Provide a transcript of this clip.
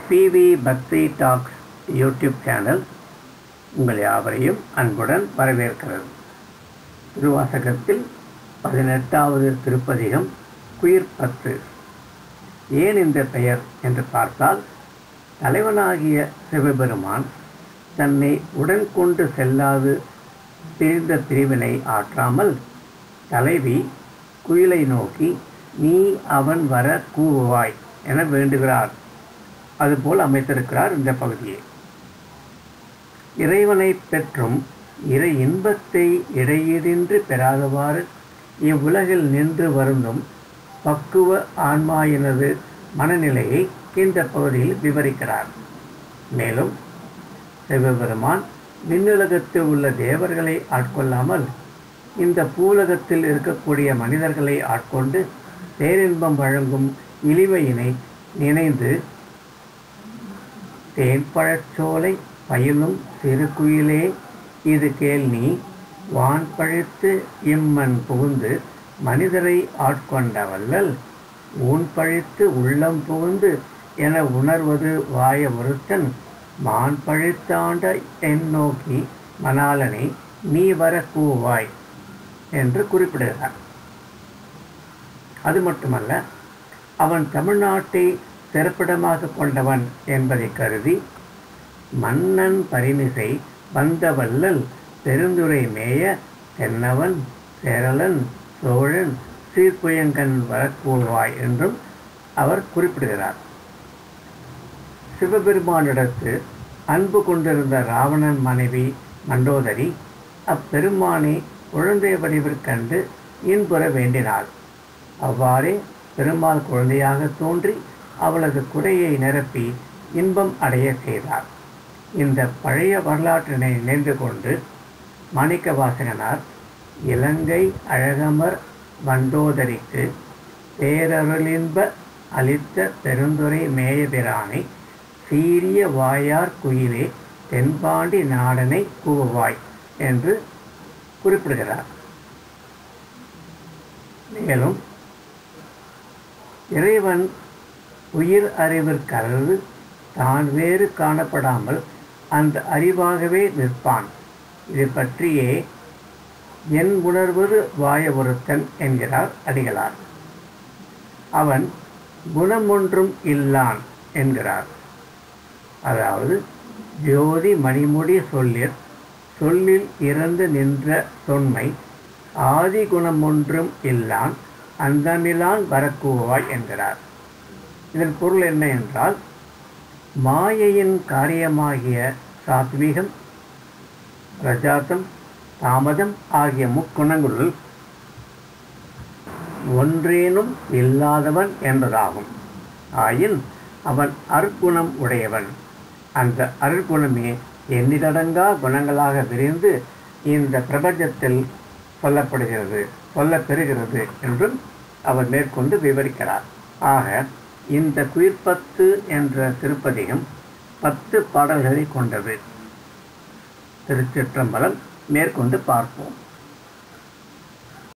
PV பக்தி tax YouTube channel உங்கள் யாவரையும் அன்புடன் வரவேற்கிறது திருவாசகத்தில் பதினெட்டாவது திருப்பதிகம் குயிர் பத்து ஏன் இந்த பெயர் என்று பார்த்தால் தலைவனாகிய சிவபெருமான் தன்னை உடன் கொண்டு செல்லாது பிரிந்த பிரிவினை ஆற்றாமல் தலைவி குயிலை நோக்கி நீ அவன் வர கூவுவாய் என வேண்டுகிறார் அதுபோல் அமைத்திருக்கிறார் இந்த பகுதியை இறைவனை பெற்றும் இறை இன்பத்தை இடையீடின்றி பெறாதவாறு இவ்வுலகில் நின்று வருந்தும் பக்குவ ஆன்மாயினது மனநிலையை இந்த பகுதியில் விவரிக்கிறார் மேலும் சிவபெருமான் விண்ணுலகத்தில் உள்ள தேவர்களை ஆட்கொள்ளாமல் இந்த பூலகத்தில் இருக்கக்கூடிய மனிதர்களை ஆட்கொண்டு பேரின்பம் வழங்கும் இழிவையினை நினைந்து தேன்பழச்சோலை பயிலும் சிறுகுயிலே இது கேள் நீ வான் பழித்து இம்மன் புகுந்து மனிதரை ஆட்கொண்ட வல்லல் ஊன் பழித்து உள்ளம் புகுந்து என உணர்வது வாய ஒருத்தன் மான் பழித்தாண்ட என் நோக்கி மணாலனை நீ வர கூவாய் என்று குறிப்பிடுகிறார் அது மட்டுமல்ல அவன் தமிழ்நாட்டை சிறப்பிடமாக கொண்டவன் என்பதை கருதி மன்னன் பரிமிசை வந்தவல்லல் பெருந்துரை மேய தென்னவன் சேரலன் சோழன் சீர்புயங்கன் வரக்கூழ்வாய் என்றும் அவர் குறிப்பிடுகிறார் சிவபெருமானிடத்து அன்பு கொண்டிருந்த ராவணன் மனைவி மண்டோதரி அப்பெருமானை குழந்தை வடிவிற்கண்டு இன்புற வேண்டினாள் அவ்வாறே பெருமாள் குழந்தையாக தோன்றி அவளது குடையை நிரப்பி இன்பம் அடைய செய்தார் இந்த பழைய வரலாற்றினை நினைந்து கொண்டு மாணிக்க வாசகனார் இலங்கை அழகமர் மண்டோதரிக்கு பேரருளின்ப அளித்த பெருந்துரை மேயபிரானை சீரிய வாயார் குயிலே தென்பாண்டி நாடனை கூவாய் என்று குறிப்பிடுகிறார் மேலும் இறைவன் உயிர் அறிவிற்கருது தான் வேறு காணப்படாமல் அந்த அறிவாகவே நிற்பான் இது பற்றியே என் உணர்வது வாய ஒருத்தன் என்கிறார் அடிகளார் அவன் குணமொன்றும் இல்லான் என்கிறார் அதாவது ஜோதி மணிமுடி சொல்லிற் சொல்லில் இறந்து நின்ற தொன்மை ஆதி குணமொன்றும் இல்லான் அந்தமிலான் வரக்கூவாய் என்கிறார் இதன் பொருள் என்ன என்றால் மாயையின் காரியமாகிய சாத்வீகம் ரஜாத்தம் தாமதம் ஆகிய முக்குணங்களுள் ஒன்றேனும் இல்லாதவன் என்பதாகும் ஆயின் அவன் அற்குணம் உடையவன் அந்த அருட்குணமே எண்ணிலடங்கா குணங்களாக விரிந்து இந்த பிரபஞ்சத்தில் சொல்லப்படுகிறது சொல்லப்பெறுகிறது என்றும் அவர் மேற்கொண்டு விவரிக்கிறார் ஆக இந்த குயிர்பத்து என்ற திருப்பதிகம் பத்து பாடல்களை கொண்டது திருச்சிற்றம்பலம் மேற்கொண்டு பார்ப்போம்